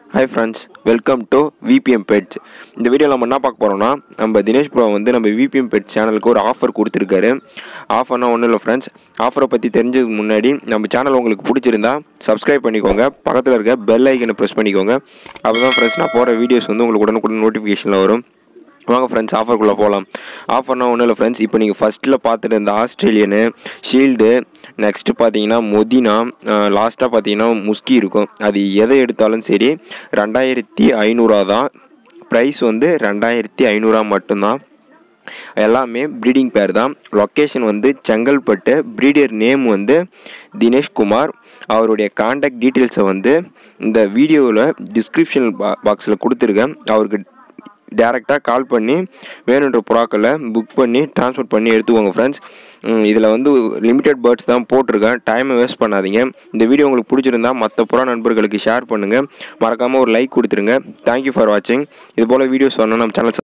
hi friends welcome to VPM pets இந்த வீடியோவில் நம்ம என்ன பார்க்க போகிறோம்னா நம்ம தினேஷ் ப்ரோ வந்து நம்ம விபிஎம் பெட்ஸ் சேனலுக்கு ஒரு ஆஃபர் கொடுத்துருக்காரு ஆஃபர்னா ஒன்றும் இல்லை ஃப்ரெண்ட்ஸ் ஆஃபரை பற்றி தெரிஞ்சதுக்கு முன்னாடி நம்ம சேனல் உங்களுக்கு பிடிச்சிருந்தா சப்ஸ்கிரைப் பண்ணிக்கோங்க பக்கத்தில் இருக்க பெல் ஐக்கனை ப்ரெஸ் பண்ணிக்கோங்க அப்போ தான் ஃப்ரெண்ட்ஸ் நான் போகிற வீடியோஸ் வந்து உங்களுக்கு உடனுக்குடன் நோட்டிஃபிகேஷனில் வரும் வாங்க ஃப்ரெண்ட்ஸ் ஆஃபருக்குள்ளே போகலாம் ஆஃபர்னா ஒன்றும் இல்லை ஃப்ரெண்ட்ஸ் இப்போ நீங்கள் ஃபஸ்ட்டில் பார்த்துட்டு இருந்த ஆஸ்திரேலியனு ஷீல்டு நெக்ஸ்ட்டு பார்த்தீங்கன்னா மொதினா லாஸ்ட்டாக பார்த்தீங்கன்னா முஸ்கி இருக்கும் அது எதை எடுத்தாலும் சரி ரெண்டாயிரத்தி ஐநூறுரூவா தான் ப்ரைஸ் வந்து ரெண்டாயிரத்தி ஐநூறுரூவா மட்டும்தான் எல்லாமே ப்ரீடிங் பேர் தான் லொக்கேஷன் வந்து செங்கல்பட்டு ப்ரீடர் நேம் வந்து தினேஷ் குமார் அவருடைய காண்டாக்ட் டீட்டெயில்ஸை வந்து இந்த வீடியோவில் டிஸ்கிரிப்ஷன் பா பாக்ஸில் கொடுத்துருக்கேன் அவருக்கு டேரெக்டாக கால் பண்ணி வேணுன்ற புறாக்களை புக் பண்ணி ட்ரான்ஸ்போர்ட் பண்ணி எடுத்துக்கோங்க ஃப்ரெண்ட்ஸ் இதில் வந்து லிமிடெட் பேர்ட்ஸ் தான் போட்டிருக்கேன் டைமை வேஸ்ட் பண்ணாதீங்க இந்த வீடியோ உங்களுக்கு பிடிச்சிருந்தா மற்ற புறா நண்பர்களுக்கு ஷேர் பண்ணுங்கள் மறக்காமல் ஒரு லைக் கொடுத்துருங்க தேங்க்யூ ஃபார் வாட்சிங் இது போல் வீடியோஸ் வரணும் நம்ம சேனல்